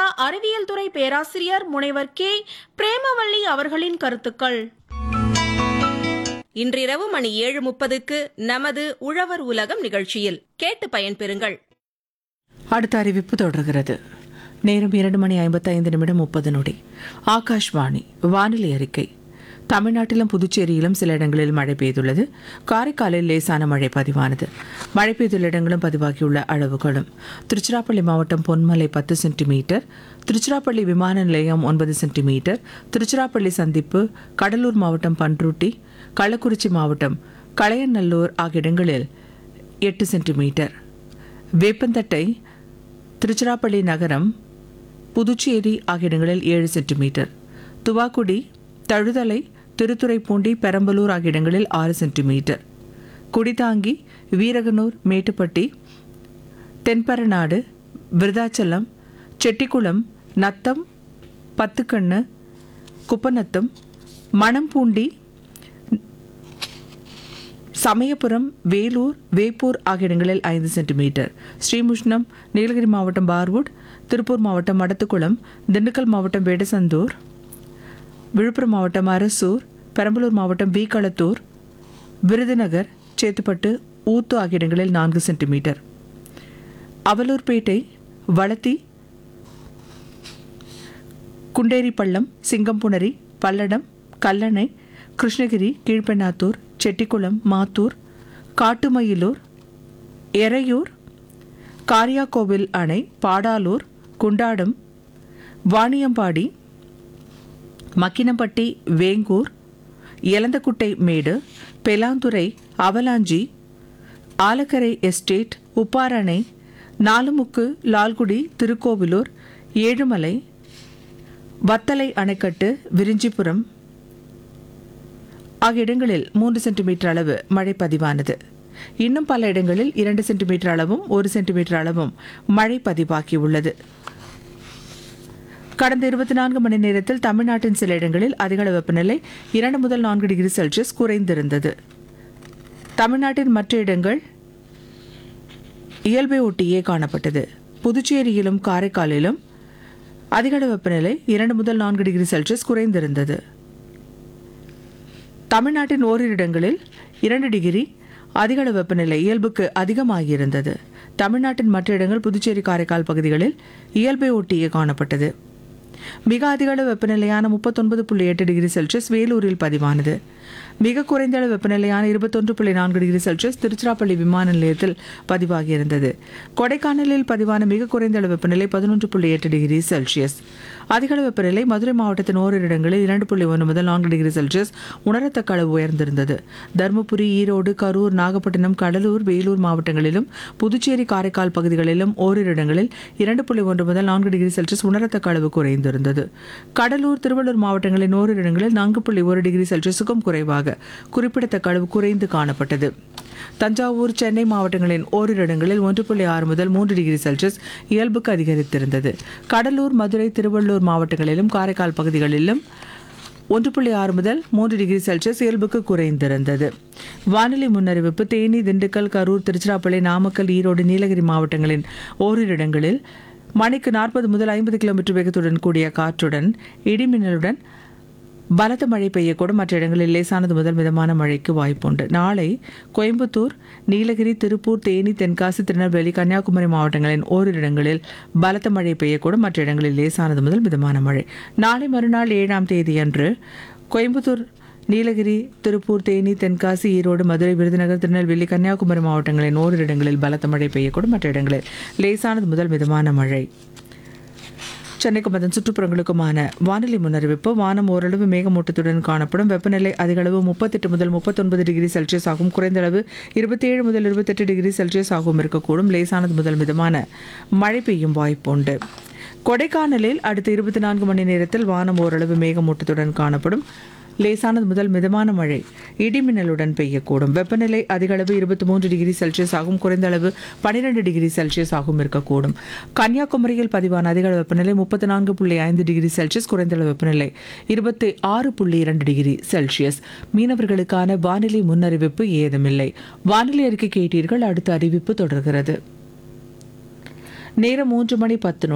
அறிவியல் துறை பேராசிரியர் முனைவர் கே பிரேமவள்ளி அவர்களின் கருத்துக்கள் இன்றிரவு மணி ஏழு முப்பதுக்கு நமது உழவர் உலகம் நிகழ்ச்சியில் கேட்டு பயன்பெறுங்கள் அடுத்த அறிவிப்பு தொடர்கிறது நேரம் இரண்டு மணி ஐம்பத்தைந்து நிமிடம் முப்பது நொடி ஆகாஷ்வாணி வானிலை அறிக்கை தமிழ்நாட்டிலும் புதுச்சேரியிலும் சில இடங்களில் மழை பெய்துள்ளது காரைக்காலில் லேசான மழை பதிவானது மழை பெய்துள்ள இடங்களும் பதிவாகியுள்ள அளவுகளும் திருச்சிராப்பள்ளி மாவட்டம் பொன்மலை பத்து சென்டிமீட்டர் திருச்சிராப்பள்ளி விமான நிலையம் ஒன்பது சென்டிமீட்டர் திருச்சிராப்பள்ளி சந்திப்பு கடலூர் மாவட்டம் பன்ருட்டி கள்ளக்குறிச்சி மாவட்டம் களையநல்லூர் ஆகிய இடங்களில் எட்டு சென்டிமீட்டர் வேப்பந்தட்டை திருச்சிராப்பள்ளி நகரம் புதுச்சேரி ஆகிய இடங்களில் ஏழு சென்டிமீட்டர் துவாக்குடி தழுதலை திருத்துறைப்பூண்டி பெரம்பலூர் ஆகிய இடங்களில் ஆறு சென்டிமீட்டர் குடிதாங்கி வீரகனூர் மேட்டுப்பட்டி தென்பரநாடு விருதாச்சலம் செட்டிக்குளம் நத்தம் பத்துக்கண்ணு குப்பநத்தம் மணம்பூண்டி சமயபுரம் வேலூர் வேப்பூர் ஆகிய இடங்களில் ஐந்து சென்டிமீட்டர் ஸ்ரீமுஷ்ணம் நீலகிரி மாவட்டம் பார்வுட் திருப்பூர் மாவட்டம் மடத்துக்குளம் திண்டுக்கல் மாவட்டம் வேடசந்தூர் விழுப்புரம் மாவட்டம் அரசூர் பெரம்பலூர் மாவட்டம் வீக்களத்தூர் விருதுநகர் சேத்துப்பட்டு ஊத்து ஆகிய இடங்களில் நான்கு சென்டிமீட்டர் அவலூர்பேட்டை வளத்தி குண்டேரிப்பள்ளம் சிங்கம்புணரி பல்லடம் கல்லணை கிருஷ்ணகிரி கீழ்பெண்ணாத்தூர் செட்டிக்குளம் மாத்தூர் காட்டுமயிலூர் எறையூர் காரியாக்கோவில் அணை பாடாலூர் குண்டாடம் வாணியம்பாடி மக்கினப்பட்டி வேங்கூர் எலந்தக்குட்டை மேடு பெலாந்துறை அவலாஞ்சி ஆலக்கரை எஸ்டேட் உப்பாரணை நாலுமுக்கு லால்குடி திருக்கோவிலூர் ஏழுமலை வத்தலை அணைக்கட்டு விரிஞ்சிபுரம் ஆகிய இடங்களில் மூன்று சென்டிமீட்டர் அளவு மழை பதிவானது இன்னும் பல இடங்களில் இரண்டு சென்டிமீட்டர் அளவும் ஒரு சென்டிமீட்டர் அளவும் மழை பதிவாகியுள்ளது கடந்த இருபத்தி நான்கு மணி நேரத்தில் தமிழ்நாட்டின் சில இடங்களில் அதிகளவு வெப்பநிலை இரண்டு முதல் நான்கு டிகிரி செல்சியஸ் குறைந்திருந்தது தமிழ்நாட்டின் மற்ற இடங்கள் இயல்பை ஒட்டியே காணப்பட்டது புதுச்சேரியிலும் காரைக்காலிலும் அதிகளவு வெப்பநிலை இரண்டு முதல் நான்கு டிகிரி செல்சியஸ் குறைந்திருந்தது தமிழ்நாட்டின் ஓரிரு இடங்களில் இரண்டு டிகிரி அதிகளவு வெப்பநிலை இயல்புக்கு அதிகமாகியிருந்தது தமிழ்நாட்டின் மற்ற இடங்கள் புதுச்சேரி காரைக்கால் பகுதிகளில் இயல்பை ஒட்டியே காணப்பட்டது மிக அதிக அளவு வெப்பநிலையான முப்பத்தொன்பது புள்ளி எட்டு டிகிரி செல்சியஸ் வேலூரில் பதிவானது மிக குறைந்த அளவு வெப்பநிலையான இருபத்தொன்று புள்ளி நான்கு டிகிரி செல்சியஸ் திருச்சிராப்பள்ளி விமான நிலையத்தில் பதிவாகியிருந்தது கொடைக்கானலில் பதிவான மிக குறைந்த அளவு வெப்பநிலை பதினொன்று புள்ளி எட்டு டிகிரி செல்சியஸ் அதிக அளவு வெப்பநிலை மதுரை மாவட்டத்தின் ஓரிரு இடங்களில் இரண்டு புள்ளி ஒன்று முதல் நான்கு டிகிரி செல்சியஸ் உணரத்தக்க அளவு உயர்ந்திருந்தது தருமபுரி ஈரோடு கரூர் நாகப்பட்டினம் கடலூர் வேலூர் மாவட்டங்களிலும் புதுச்சேரி காரைக்கால் பகுதிகளிலும் ஓரிரு இடங்களில் இரண்டு புள்ளி ஒன்று முதல் நான்கு டிகிரி செல்சியஸ் உணரத்தக்க அளவு குறைந்திருந்தது கடலூர் திருவள்ளூர் மாவட்டங்களின் ஓரிரு இடங்களில் நான்கு புள்ளி ஒரு டிகிரி செல்சியஸுக்கும் குறைவாக குறிப்பிடத்தக்க அளவு குறைந்து காணப்பட்டது தஞ்சாவூர் சென்னை மாவட்டங்களின் ஓரிரு இடங்களில் ஒன்று புள்ளி ஆறு முதல் மூன்று டிகிரி செல்சியஸ் இயல்புக்கு அதிகரித்திருந்தது கடலூர் மதுரை திருவள்ளூர் மாவட்டங்களிலும் காரைக்கால் பகுதிகளிலும் ஒன்று புள்ளி ஆறு முதல் மூன்று டிகிரி செல்சியஸ் இயல்புக்கு குறைந்திருந்தது வானிலை முன்னறிவிப்பு தேனி திண்டுக்கல் கரூர் திருச்சிராப்பள்ளி நாமக்கல் ஈரோடு நீலகிரி மாவட்டங்களின் ஓரிரு இடங்களில் மணிக்கு நாற்பது முதல் ஐம்பது கிலோமீட்டர் வேகத்துடன் கூடிய காற்றுடன் இடிமின்னலுடன் பலத்த மழை பெய்யக்கூடும் மற்ற இடங்களில் லேசானது முதல் மிதமான மழைக்கு வாய்ப்புண்டு நாளை கோயம்புத்தூர் நீலகிரி திருப்பூர் தேனி தென்காசி திருநெல்வேலி கன்னியாகுமரி மாவட்டங்களின் ஓரிரு இடங்களில் பலத்த மழை பெய்யக்கூடும் மற்ற இடங்களில் லேசானது முதல் மிதமான மழை நாளை மறுநாள் ஏழாம் தேதியன்று கோயம்புத்தூர் நீலகிரி திருப்பூர் தேனி தென்காசி ஈரோடு மதுரை விருதுநகர் திருநெல்வேலி கன்னியாகுமரி மாவட்டங்களின் ஓரிரு இடங்களில் பலத்த மழை பெய்யக்கூடும் மற்ற இடங்களில் லேசானது முதல் மிதமான மழை சென்னைக்கும் அதன் சுற்றுப்புறங்களுக்குமான வானிலை முன்னறிவிப்பு வானம் ஓரளவு மேகமூட்டத்துடன் காணப்படும் வெப்பநிலை அதிகளவு முப்பத்தெட்டு முதல் முப்பத்தொன்பது டிகிரி செல்சியஸ் ஆகும் குறைந்த அளவு இருபத்தேழு முதல் இருபத்தெட்டு டிகிரி செல்சியஸ் ஆகவும் இருக்கக்கூடும் லேசானது முதல் மிதமான மழை பெய்யும் வாய்ப்புண்டு கொடைக்கானலில் அடுத்த இருபத்தி நான்கு மணி நேரத்தில் வானம் ஓரளவு மேகமூட்டத்துடன் காணப்படும் லேசானது முதல் மிதமான மழை இடிமின்னலுடன் பெய்யக்கூடும் வெப்பநிலை அதிகளவு இருபத்தி மூன்று டிகிரி செல்சியஸ் ஆகும் குறைந்த அளவு பனிரெண்டு டிகிரி செல்சியஸ் ஆகும் இருக்கக்கூடும் கன்னியாகுமரியில் பதிவான அதிக அளவு வெப்பநிலை முப்பத்தி நான்கு புள்ளி ஐந்து டிகிரி செல்சியஸ் குறைந்த அளவு வெப்பநிலை இருபத்தி ஆறு புள்ளி இரண்டு டிகிரி செல்சியஸ் மீனவர்களுக்கான வானிலை முன்னறிவிப்பு ஏதுமில்லை வானிலை அறிக்கை கேட்டீர்கள் அடுத்த அறிவிப்பு தொடர்கிறது நேரம் மூன்று மணி பத்து நொடி